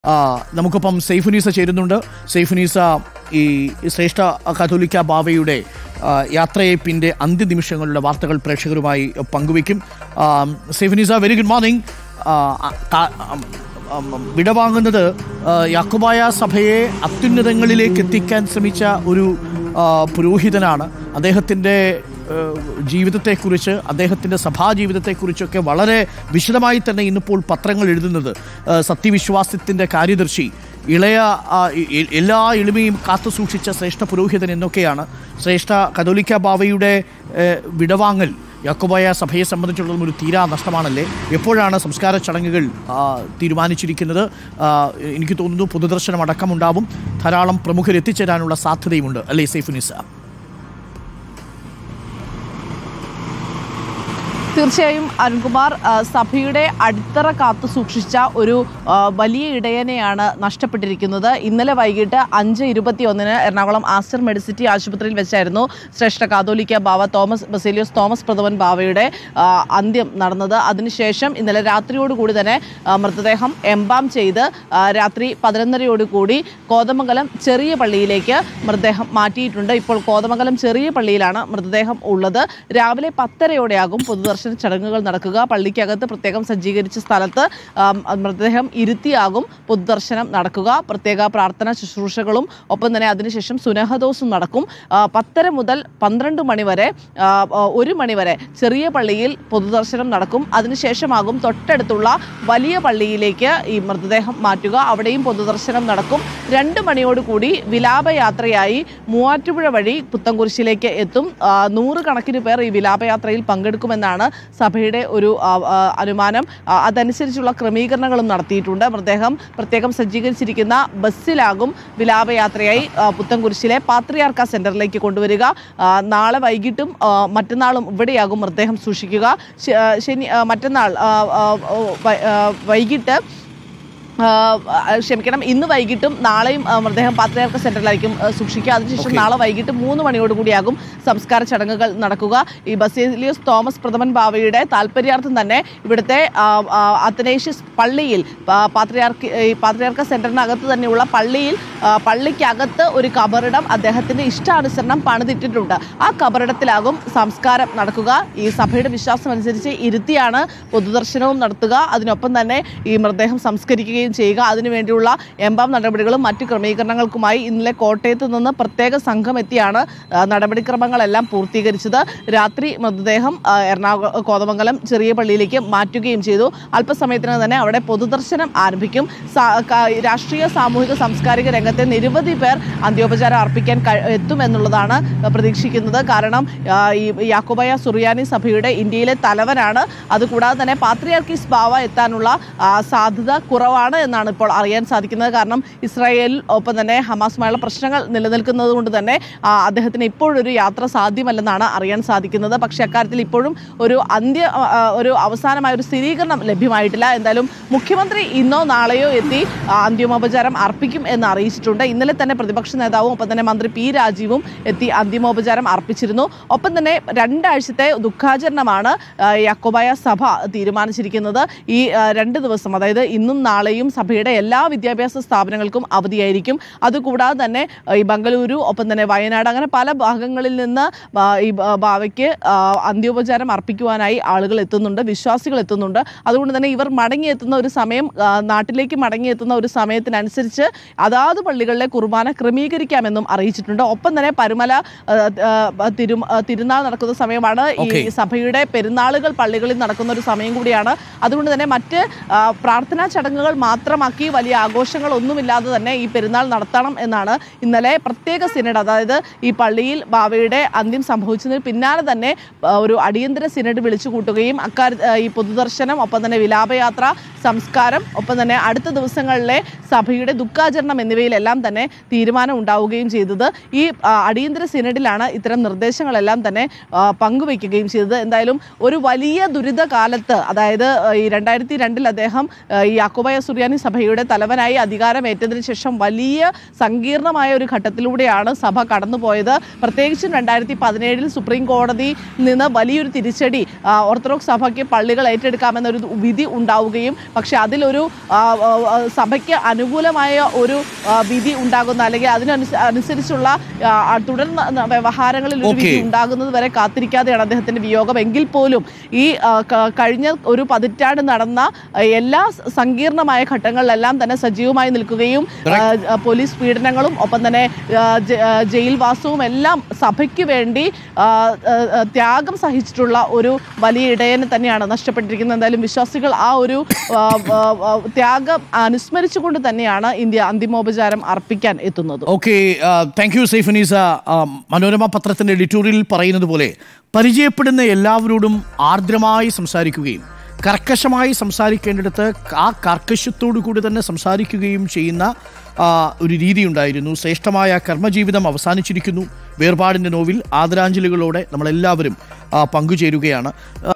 ആ, നമുക്കൊപ്പം സൈഫുനീസ ചേരുന്നുണ്ട് സൈഫുനീസ ഈ ശ്രേഷ്ഠ കത്തോലിക്ക ബാവയുടെ ആ, യാത്രയപ്പിൻ്റെ അന്ത്യനിമിഷങ്ങളുടെ വാർത്തകൾ പ്രേക്ഷകരുമായി പങ്കുവയ്ക്കും ആ, സൈഫുനീസ വെരി ഗുഡ് മോർണിംഗ് ആ, ക- ഉം, ഉം, വിടവാങ്ങുന്നത് ആ, യാക്കോബായ സഭയെ അത്യുന്നതങ്ങളിലേക്ക് എത്തിക്കാൻ ശ്രമിച്ച ഒരു ആ, പുരോഹിതനാണ് അദ്ദേഹത്തിൻ്റെ ഏഹ് ജീവിതത്തെക്കുറിച്ച് അദ്ദേഹത്തിൻ്റെ സഭാജീവിതത്തെക്കുറിച്ചൊക്കെ വളരെ വിശദമായി തന്നെ ഇന്നിപ്പോൾ പത്രങ്ങൾ എഴുതുന്നത് ഏഹ് സത്യവിശ്വാസത്തിൻ്റെ കാര്യദർശി ഇളയ ആ, എ- എ- എല്ലാ എളിമയും കാത്തു സൂക്ഷിച്ച ശ്രേഷ്ഠ പുരോഹിതൻ എന്നൊക്കെയാണ് ശ്രേഷ്ഠ കത്തോലിക്ക ബാവയുടെ ഏഹ് വിടവാങ്ങൽ യാക്കോബായ സഭയെ സംബന്ധിച്ചിടത്തോളം ഒരു തീരാ നഷ്ടമാണല്ലേ എപ്പോഴാണ് സംസ്കാര ചടങ്ങുകൾ ആ, തീരുമാനിച്ചിരിക്കുന്നത് ആ, എനിക്ക് തോന്നുന്നു പൊതുദർശനം അടക്കമുണ്ടാവും ധാരാളം പ്രമുഖർ എത്തിച്ചേരാനുള്ള സാധ്യതയുമുണ്ട് അല്ലേ സൈഫുനിസ തീർച്ചയായും അരുൺകുമാർ ആ, സഭയുടെ അടിത്തറ കാത്തു സൂക്ഷിച്ച ഒരു ആ, വലിയ ഇടയനെയാണ് നഷ്ടപ്പെട്ടിരിക്കുന്നത് ഇന്നലെ വൈകിട്ട് അഞ്ച് ഇരുപത്തി ഒന്നിന് എറണാകുളം ആസ്റ്റർ മെഡിസിറ്റി ആശുപത്രിയിൽ വെച്ചായിരുന്നു ശ്രേഷ്ഠ കാതോലിക്ക Bava Thomas Baselios Thomas Prathaman ബാവയുടെ ആ, അന്ത്യം നടന്നത് അതിനുശേഷം ഇന്നലെ രാത്രിയോടുകൂടി തന്നെ ആ, മൃതദേഹം എംബാം ചെയ്ത് ആ, രാത്രി പതിനൊന്നരയോടുകൂടി കോതമംഗലം ചെറിയ പള്ളിയിലേക്ക് മൃതദേഹം മാറ്റിയിട്ടുണ്ട് ഇപ്പോൾ കോതമംഗലം ചെറിയ പള്ളിയിലാണ് മൃതദേഹം ഉള്ളത് രാവിലെ പത്തരയോടെയാകും പൊതുദർശന ചടങ്ങുകൾ നടക്കുക പള്ളിക്കകത്ത് പ്രത്യേകം സജ്ജീകരിച്ച സ്ഥലത്ത് ആം, മൃതദേഹം ഇരുത്തിയാകും പൊതുദർശനം നടക്കുക പ്രത്യേക പ്രാർത്ഥന ശുശ്രൂഷകളും ഒപ്പം തന്നെ അതിനുശേഷം സുനഹദോസും നടക്കും ആ, പത്തര മുതൽ പന്ത്രണ്ട് മണി വരെ ആ, ആ, ഒരു മണി വരെ ചെറിയ പള്ളിയിൽ പൊതുദർശനം നടക്കും അതിനുശേഷമാകും തൊട്ടടുത്തുള്ള വലിയ പള്ളിയിലേക്ക് ഈ മൃതദേഹം മാറ്റുക അവിടെയും പൊതുദർശനം നടക്കും രണ്ട് മണിയോടുകൂടി വിലാപയാത്രയായി മൂവാറ്റുപുഴ വഴി പുത്തൻകുരിശിലേക്ക് എത്തും ആ, നൂറുകണക്കിന് പേർ ഈ വിലാപയാത്രയിൽ പങ്കെടുക്കുമെന്നാണ് സഭയുടെ ഒരു ആ, ആ, അനുമാനം ആ, അതനുസരിച്ചുള്ള ക്രമീകരണങ്ങളും നടത്തിയിട്ടുണ്ട് മൃതദേഹം പ്രത്യേകം സജ്ജീകരിച്ചിരിക്കുന്ന ബസ്സിലാകും വിലാപയാത്രയായി ആ, പുത്തൻകുരിശിലെ പാത്രിയാർക്ക സെന്ററിലേക്ക് കൊണ്ടുവരിക ആ, നാളെ വൈകിട്ടും ആ, മറ്റന്നാളും ഇവിടെയാകും മൃതദേഹം സൂക്ഷിക്കുക ശ- ആ, ശനി ആ, മറ്റന്നാൾ ആ, ആ, ഓ, വൈ- ആ, വൈകിട്ട് ആ, ക്ഷമിക്കണം ഇന്ന് വൈകിട്ടും നാളെയും ആ, മൃതദേഹം പാത്രയാർക്ക സെന്ററിലായിരിക്കും ആ, സൂക്ഷിക്കുക അതിനുശേഷം Okay. നാളെ വൈകിട്ട് മൂന്ന് മണിയോട് കൂടിയാകും സംസ്കാര ചടങ്ങുകൾ നടക്കുക ഈ ബസേലിയോസ് തോമസ് പ്രഥമൻ ബാവയുടെ താല്പര്യാർത്ഥം തന്നെ ഇവിടുത്തെ ആ, ആ, അത്തനേഷ്യസ് പള്ളിയിൽ പാ- പാത്രിയാർക്ക് ഈ പാത്രിയാർക്ക സെന്ററിനകത്ത് തന്നെയുള്ള പള്ളിയിൽ ആ, പള്ളിക്കകത്ത് ഒരു കബറിടം അദ്ദേഹത്തിന്റെ ഇഷ്ടാനുസരണം പണിതിട്ടിട്ടുണ്ട് ആ കബറിടത്തിലാകും സംസ്കാരം നടക്കുക ഈ സഭയുടെ വിശ്വാസം അനുസരിച്ച് ഇരുത്തിയാണ് പൊതുദർശനവും നടത്തുക അതിനൊപ്പം തന്നെ ഈ മൃതദേഹം സംസ്കരിക്കുകയും ചെയ്യുക അതിനുവേണ്ടിയുള്ള എംബാം നടപടികളും മറ്റു ക്രമീകരണങ്ങൾക്കുമായി ഇന്നലെ കോട്ടയത്ത് നിന്ന് പ്രത്യേക സംഘം എത്തിയാണ് ആ, നടപടിക്രമങ്ങളെല്ലാം പൂർത്തീകരിച്ചത് രാത്രി മൃതദേഹം ആ, എറണാകുളം കോതമംഗലം ചെറിയ പള്ളിയിലേക്ക് മാറ്റുകയും ചെയ്തു അല്പസമയത്തിന് തന്നെ അവിടെ പൊതുദർശനം ആരംഭിക്കും സാ- ക- രാഷ്ട്രീയ സാമൂഹിക സാംസ്കാരിക രംഗത്തെ നിരവധി പേർ അന്ത്യോപചാരം അർപ്പിക്കാൻ കഴി- എത്തുമെന്നുള്ളതാണ് പ്രതീക്ഷിക്കുന്നത് കാരണം ആ, ഈ യാക്കോബായ സുറിയാനി സഭയുടെ ഇന്ത്യയിലെ തലവനാണ് അതുകൂടാതെ തന്നെ പാത്രിയാർക്കീസ് ബാവ എത്താനുള്ള ആ, സാധ്യത കുറവാണ് എന്നാണ് ഇപ്പോൾ അറിയാൻ സാധിക്കുന്നത് കാരണം ഇസ്രായേൽ ഒപ്പം തന്നെ ഹമാസുമായുള്ള പ്രശ്നങ്ങൾ നിലനിൽക്കുന്നത് കൊണ്ട് തന്നെ ആ, അദ്ദേഹത്തിന് ഇപ്പോഴൊരു യാത്ര സാധ്യമല്ലെന്നാണ് അറിയാൻ സാധിക്കുന്നത് പക്ഷേ അക്കാര്യത്തിൽ ഇപ്പോഴും ഒരു അന്ത്യ ആ, ആ, ഒരു അവസാനമായ ഒരു സ്ഥിരീകരണം ലഭ്യമായിട്ടില്ല എന്തായാലും മുഖ്യമന്ത്രി ഇന്നോ നാളെയോ എത്തി ആ, അന്തിമോപചാരം അർപ്പിക്കും എന്ന് അറിയിച്ചിട്ടുണ്ട് ഇന്നലെ തന്നെ പ്രതിപക്ഷ നേതാവും ഒപ്പം തന്നെ മന്ത്രി പി രാജീവും എത്തി അന്തിമോപചാരം അർപ്പിച്ചിരുന്നു ഒപ്പം തന്നെ രണ്ടാഴ്ചത്തെ ദുഃഖാചരണമാണ് ആ, യാക്കോബായ സഭ തീരുമാനിച്ചിരിക്കുന്നത് ഈ ആ, രണ്ട് ദിവസം അതായത് ഇന്നും നാളെയും സഭയുടെ എല്ലാ വിദ്യാഭ്യാസ സ്ഥാപനങ്ങൾക്കും അവധിയായിരിക്കും അതുകൂടാതെ തന്നെ ആ, ഈ ബംഗളൂരു ഒപ്പം തന്നെ വയനാട് അങ്ങനെ പല ഭാഗങ്ങളിൽ നിന്ന് ആ, ഈ ബ- ബാവയ്ക്ക് ആ, അന്ത്യോപചാരം അർപ്പിക്കുവാനായി ആളുകൾ എത്തുന്നുണ്ട് വിശ്വാസികൾ എത്തുന്നുണ്ട് അതുകൊണ്ട് തന്നെ ഇവർ മടങ്ങിയെത്തുന്ന ഒരു സമയം ആ, നാട്ടിലേക്ക് മടങ്ങിയെത്തുന്ന ഒരു സമയത്തിനനുസരിച്ച് അതാത് പള്ളികളിലെ കുർബാന ക്രമീകരിക്കാമെന്നും അറിയിച്ചിട്ടുണ്ട് ഒപ്പം തന്നെ പരുമല ആ, ആ, തിരു ആ, തിരുനാൾ നടക്കുന്ന സമയമാണ് ഈ Okay. സഭയുടെ പെരുന്നാളുകൾ പള്ളികളിൽ നടക്കുന്ന ഒരു സമയം കൂടിയാണ് അതുകൊണ്ട് തന്നെ മറ്റ് ആ, പ്രാർത്ഥനാ ചടങ്ങുകൾ മാത്രമാക്കി വലിയ ആഘോഷങ്ങളൊന്നുമില്ലാതെ തന്നെ ഈ പെരുന്നാൾ നടത്തണം എന്നാണ് ഇന്നലെ പ്രത്യേക സിനഡ് അതായത് ഈ പള്ളിയിൽ ബാവയുടെ അന്ത്യം സംഭവിച്ചതിന് പിന്നാലെ തന്നെ ആ, ഒരു അടിയന്തര സിനഡ് വിളിച്ചു കൂട്ടുകയും അക്കാര്യ ആ, ഈ പൊതുദർശനം ഒപ്പം തന്നെ വിലാപയാത്ര സംസ്കാരം ഒപ്പം തന്നെ അടുത്ത ദിവസങ്ങളിലെ സഭയുടെ ദുഃഖാചരണം എന്നിവയിലെല്ലാം തന്നെ തീരുമാനം ഉണ്ടാവുകയും ചെയ്തത് ഈ ആ, അടിയന്തര സിനഡിലാണ് ഇത്തരം നിർദ്ദേശങ്ങളെല്ലാം തന്നെ ആ, പങ്കുവയ്ക്കുകയും ചെയ്തത് എന്തായാലും ഒരു വലിയ ദുരിത കാലത്ത് അതായത് ആ, ഈ രണ്ടായിരത്തി രണ്ടിൽ അദ്ദേഹം ആ, ഈ യാക്കോബായ സുറിയ സുറിയാനി സഭയുടെ തലവനായി അധികാരമേറ്റതിന് ശേഷം വലിയ സങ്കീർണമായ ഒരു ഘട്ടത്തിലൂടെയാണ് സഭ കടന്നുപോയത് പ്രത്യേകിച്ചും രണ്ടായിരത്തി പതിനേഴിൽ സുപ്രീം കോടതി നിന്ന് വലിയൊരു തിരിച്ചടി ആ, ഓർത്തഡോക്സ് സഭയ്ക്ക് പള്ളികൾ ഏറ്റെടുക്കാമെന്നൊരു വിധി ഉണ്ടാവുകയും പക്ഷെ അതിലൊരു ആ, ആ, ആ, സഭയ്ക്ക് അനുകൂലമായ ഒരു ആ, വിധി ഉണ്ടാകുന്ന അല്ലെങ്കിൽ അതിനനുസ അനുസരിച്ചുള്ള ആ, ആ, തുടർ ന- വ്യവഹാരങ്ങളിൽ ഒരു വിധി Okay. ഉണ്ടാകുന്നത് വരെ കാത്തിരിക്കാതെയാണ് അദ്ദേഹത്തിന്റെ വിയോഗം എങ്കിൽ പോലും ഈ ആ, ക- കഴിഞ്ഞ ഒരു പതിറ്റാണ്ട് നടന്ന ആ, എല്ലാ സ- സങ്കീർണമായ ഘട്ടങ്ങളിലെല്ലാം തന്നെ സജീവമായി നിൽക്കുകയും ആ, ആ, പോലീസ് പീഡനങ്ങളും ഒപ്പം തന്നെ ആ, ജ- ആ, ജയിൽവാസവും എല്ലാം സഭയ്ക്ക് വേണ്ടി ആ, ആ, ആ, ത്യാഗം സഹിച്ചിട്ടുള്ള ഒരു വലിയ ഇടയനെ തന്നെയാണ് നഷ്ടപ്പെട്ടിരിക്കുന്നത് എന്തായാലും വിശ്വാസികൾ ആ ഒരു ആ, ആ, ആ, ത്യാഗം അനുസ്മരിച്ചുകൊണ്ട് തന്നെയാണ് ഇന്ത്യ അന്തിമോപചാരം അർപ്പിക്കാൻ എത്തുന്നത് ഓക്കെ താങ്ക് യു സൈഫനീസ ആ, മനോരമ പത്രത്തിന്റെ എഡിറ്റോറിയൽ പറയുന്നത് പോലെ പരിചയപ്പെടുന്ന എല്ലാവരോടും ആർദ്രമായി സംസാരിക്കുകയും കർക്കശമായി സംസാരിക്കേണ്ടിടത്ത് ആ കർക്കശത്തോടു കൂടി തന്നെ സംസാരിക്കുകയും ചെയ്യുന്ന ആ, ഒരു രീതി ഉണ്ടായിരുന്നു ശ്രേഷ്ഠമായ കർമ്മജീവിതം അവസാനിച്ചിരിക്കുന്നു വേർപാടിൻ്റെ നോവിൽ ആദരാഞ്ജലികളോടെ നമ്മളെല്ലാവരും ആ, പങ്കുചേരുകയാണ് ആ,